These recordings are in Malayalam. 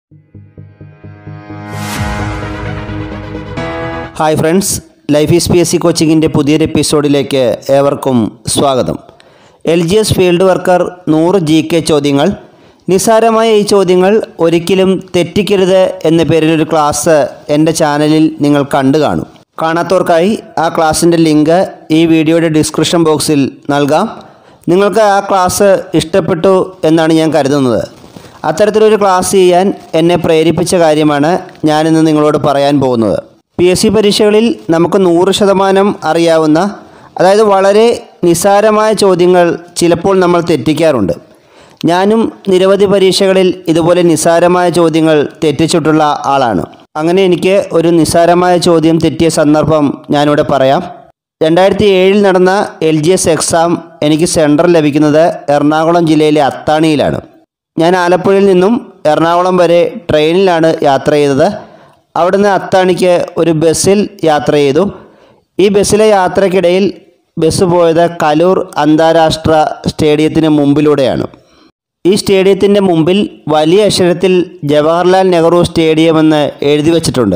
hi friends life is P S C കോച്ചിങ്ങിൻ്റെ പുതിയൊരു എപ്പിസോഡിലേക്ക് ഏവർക്കും സ്വാഗതം L G S field worker നൂറ് ജി കെ ചോദ്യങ്ങൾ നിസ്സാരമായ ഈ ചോദ്യങ്ങൾ ഒരിക്കലും തെറ്റിക്കരുത് എന്ന പേരിൽ ഒരു ക്ലാസ് എൻ്റെ ചാനലിൽ നിങ്ങൾ കണ്ടു കാണും കാണാത്തവർക്കായി ആ ക്ലാസ്സിൻ്റെ ലിങ്ക് ഈ വീഡിയോയുടെ ഡിസ്ക്രിപ്ഷൻ ബോക്സിൽ നൽകാം നിങ്ങൾക്ക് ആ ക്ലാസ് ഇഷ്ടപ്പെട്ടു എന്നാണ് ഞാൻ കരുതുന്നത് അത്തരത്തിലൊരു ക്ലാസ് ചെയ്യാൻ എന്നെ പ്രേരിപ്പിച്ച കാര്യമാണ് ഞാനിന്ന് നിങ്ങളോട് പറയാൻ പോകുന്നത് പി എസ് സി പരീക്ഷകളിൽ നമുക്ക് നൂറ് ശതമാനം അറിയാവുന്ന അതായത് വളരെ നിസ്സാരമായ ചോദ്യങ്ങൾ ചിലപ്പോൾ നമ്മൾ തെറ്റിക്കാറുണ്ട് ഞാനും നിരവധി പരീക്ഷകളിൽ ഇതുപോലെ നിസ്സാരമായ ചോദ്യങ്ങൾ തെറ്റിച്ചിട്ടുള്ള ആളാണ് അങ്ങനെ എനിക്ക് ഒരു നിസ്സാരമായ ചോദ്യം തെറ്റിയ സന്ദർഭം ഞാനിവിടെ പറയാം രണ്ടായിരത്തി ഏഴിൽ നടന്ന എൽ ജി എസ് എക്സാം എനിക്ക് സെൻറ്റർ ലഭിക്കുന്നത് എറണാകുളം ജില്ലയിലെ അത്താണിയിലാണ് ഞാൻ ആലപ്പുഴയിൽ നിന്നും എറണാകുളം വരെ ട്രെയിനിലാണ് യാത്ര ചെയ്തത് അവിടുന്ന് അത്താണിക്ക് ഒരു ബസ്സിൽ യാത്ര ചെയ്തു ഈ ബസ്സിലെ യാത്രക്കിടയിൽ ബസ് പോയത് കലൂർ അന്താരാഷ്ട്ര സ്റ്റേഡിയത്തിന് മുമ്പിലൂടെയാണ് ഈ സ്റ്റേഡിയത്തിൻ്റെ മുമ്പിൽ വലിയ അക്ഷരത്തിൽ ജവഹർലാൽ നെഹ്റു സ്റ്റേഡിയം എന്ന് എഴുതി വച്ചിട്ടുണ്ട്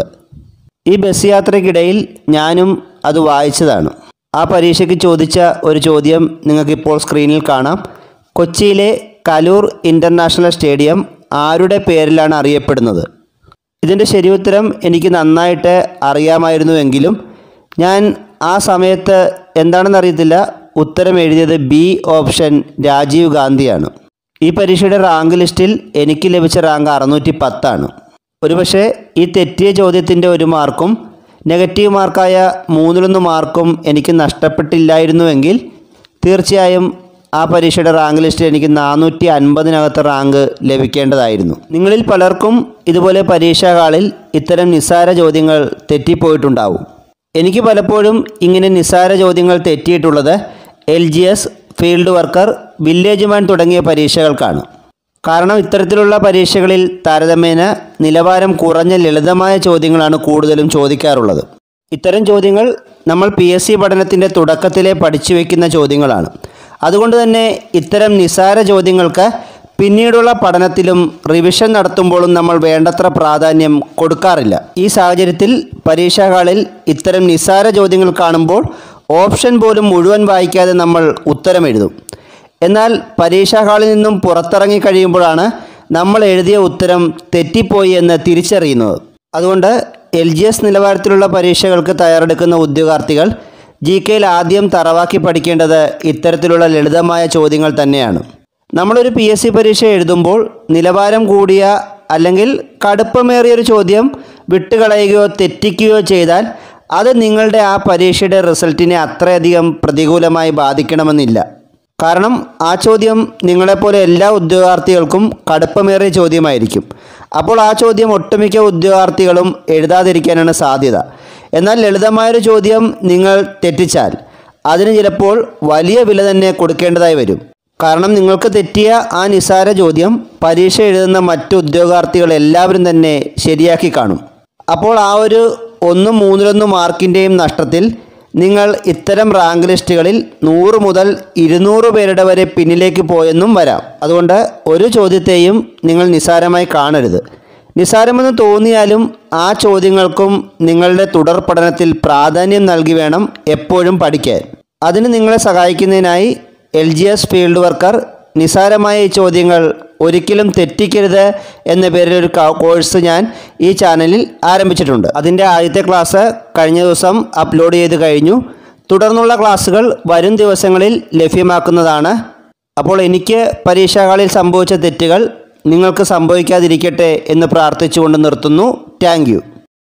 ഈ ബസ് യാത്രയ്ക്കിടയിൽ ഞാനും അത് വായിച്ചതാണ് ആ പരീക്ഷയ്ക്ക് ചോദിച്ച ഒരു ചോദ്യം നിങ്ങൾക്കിപ്പോൾ സ്ക്രീനിൽ കാണാം കൊച്ചിയിലെ കലൂർ ഇൻ്റർനാഷണൽ സ്റ്റേഡിയം ആരുടെ പേരിലാണ് അറിയപ്പെടുന്നത് ഇതിൻ്റെ ശരിയുത്തരം എനിക്ക് നന്നായിട്ട് അറിയാമായിരുന്നുവെങ്കിലും ഞാൻ ആ സമയത്ത് എന്താണെന്ന് അറിയത്തില്ല ഉത്തരം എഴുതിയത് ബി ഓപ്ഷൻ രാജീവ് ഗാന്ധിയാണ് ഈ പരീക്ഷയുടെ റാങ്ക് ലിസ്റ്റിൽ എനിക്ക് ലഭിച്ച റാങ്ക് അറുന്നൂറ്റി പത്താണ് ഒരുപക്ഷെ ഈ തെറ്റിയ ചോദ്യത്തിൻ്റെ ഒരു മാർക്കും നെഗറ്റീവ് മാർക്കായ മൂന്നിലൊന്ന് മാർക്കും എനിക്ക് നഷ്ടപ്പെട്ടില്ലായിരുന്നുവെങ്കിൽ തീർച്ചയായും ആ പരീക്ഷയുടെ റാങ്ക് ലിസ്റ്റിൽ എനിക്ക് നാനൂറ്റി അൻപതിനകത്ത് റാങ്ക് ലഭിക്കേണ്ടതായിരുന്നു നിങ്ങളിൽ പലർക്കും ഇതുപോലെ പരീക്ഷാ ഹാളിൽ ഇത്തരം നിസ്സാര ചോദ്യങ്ങൾ തെറ്റിപ്പോയിട്ടുണ്ടാവും എനിക്ക് പലപ്പോഴും ഇങ്ങനെ നിസ്സാര ചോദ്യങ്ങൾ തെറ്റിയിട്ടുള്ളത് L G S field worker village man തുടങ്ങിയ പരീക്ഷകൾക്കാണ് കാരണം ഇത്തരത്തിലുള്ള പരീക്ഷകളിൽ താരതമ്യേന നിലവാരം കുറഞ്ഞ ലളിതമായ ചോദ്യങ്ങളാണ് കൂടുതലും ചോദിക്കാറുള്ളത് ഇത്തരം ചോദ്യങ്ങൾ നമ്മൾ പി എസ് സി പഠനത്തിൻ്റെ തുടക്കത്തിലെ പഠിച്ചു വയ്ക്കുന്ന ചോദ്യങ്ങളാണ് അതുകൊണ്ട് തന്നെ ഇത്തരം നിസാര ചോദ്യങ്ങൾക്ക് പിന്നീടുള്ള പഠനത്തിലും റിവിഷൻ നടത്തുമ്പോഴും നമ്മൾ വേണ്ടത്ര പ്രാധാന്യം കൊടുക്കാറില്ല ഈ സാഹചര്യത്തിൽ പരീക്ഷാ ഹാളിൽ ഇത്തരം നിസാര ചോദ്യങ്ങൾ കാണുമ്പോൾ ഓപ്ഷൻ പോലും മുഴുവൻ വായിക്കാതെ നമ്മൾ ഉത്തരം എഴുതും എന്നാൽ പരീക്ഷാ ഹാളിൽ നിന്നും പുറത്തിറങ്ങി കഴിയുമ്പോഴാണ് നമ്മൾ എഴുതിയ ഉത്തരം തെറ്റിപ്പോയി എന്ന് തിരിച്ചറിയുന്നത് അതുകൊണ്ട് എൽ ജി എസ് നിലവാരത്തിലുള്ള പരീക്ഷകൾക്ക് തയ്യാറെടുക്കുന്ന ഉദ്യോഗാർത്ഥികൾ ജി കെയിൽ ആദ്യം തറവാക്കി പഠിക്കേണ്ടത് ഇത്തരത്തിലുള്ള ലളിതമായ ചോദ്യങ്ങൾ തന്നെയാണ് നമ്മളൊരു പി എസ് സി പരീക്ഷ എഴുതുമ്പോൾ നിലവാരം കൂടിയ അല്ലെങ്കിൽ കടുപ്പമേറിയൊരു ചോദ്യം വിട്ടുകളയുകയോ തെറ്റിക്കുകയോ ചെയ്താൽ അത് നിങ്ങളുടെ ആ പരീക്ഷയുടെ റിസൾട്ടിനെ അത്രയധികം പ്രതികൂലമായി ബാധിക്കണമെന്നില്ല കാരണം ആ ചോദ്യം നിങ്ങളെപ്പോലെ എല്ലാ ഉദ്യോഗാർത്ഥികൾക്കും കടുപ്പമേറിയ ചോദ്യമായിരിക്കും അപ്പോൾ ആ ചോദ്യം ഒട്ടുമിക്ക ഉദ്യോഗാർത്ഥികളും എഴുതാതിരിക്കാനാണ് സാധ്യത എന്നാൽ ലളിതമായൊരു ചോദ്യം നിങ്ങൾ തെറ്റിച്ചാൽ അതിന് ചിലപ്പോൾ വലിയ വില തന്നെ കൊടുക്കേണ്ടതായി വരും കാരണം നിങ്ങൾക്ക് തെറ്റിയ ആ നിസാര ചോദ്യം പരീക്ഷ എഴുതുന്ന മറ്റു ഉദ്യോഗാർത്ഥികൾ എല്ലാവരും തന്നെ ശരിയാക്കി കാണും അപ്പോൾ ആ ഒരു ഒന്നും മൂന്നിലൊന്ന് മാർക്കിൻ്റെയും നഷ്ടത്തിൽ നിങ്ങൾ ഇത്തരം റാങ്ക് ലിസ്റ്റുകളിൽ നൂറ് മുതൽ ഇരുന്നൂറ് പേരുടെ വരെ പിന്നിലേക്ക് പോയെന്നും വരാം അതുകൊണ്ട് ഒരു ചോദ്യത്തെയും നിങ്ങൾ നിസ്സാരമായി കാണരുത് നിസ്സാരമെന്ന് തോന്നിയാലും ആ ചോദ്യങ്ങൾക്കും നിങ്ങളുടെ തുടർ പഠനത്തിൽ പ്രാധാന്യം നൽകി വേണം എപ്പോഴും പഠിക്കാൻ അതിന് നിങ്ങളെ സഹായിക്കുന്നതിനായി L G S field worker നിസാരമായ ഈ ചോദ്യങ്ങൾ ഒരിക്കലും തെറ്റിക്കരുത് എന്ന പേരിൽ ഒരു ക- കോഴ്സ് ഞാൻ ഈ ചാനലിൽ ആരംഭിച്ചിട്ടുണ്ട് അതിൻ്റെ ആദ്യത്തെ ക്ലാസ് കഴിഞ്ഞ ദിവസം അപ്ലോഡ് ചെയ്ത് കഴിഞ്ഞു തുടർന്നുള്ള ക്ലാസ്സുകൾ വരും ദിവസങ്ങളിൽ ലഭ്യമാക്കുന്നതാണ് അപ്പോൾ എനിക്ക് പരീക്ഷാകളിൽ സംഭവിച്ച തെറ്റുകൾ നിങ്ങൾക്ക് സംഭവിക്കാതിരിക്കട്ടെ എന്ന് പ്രാർത്ഥിച്ചുകൊണ്ട് നിർത്തുന്നു താങ്ക്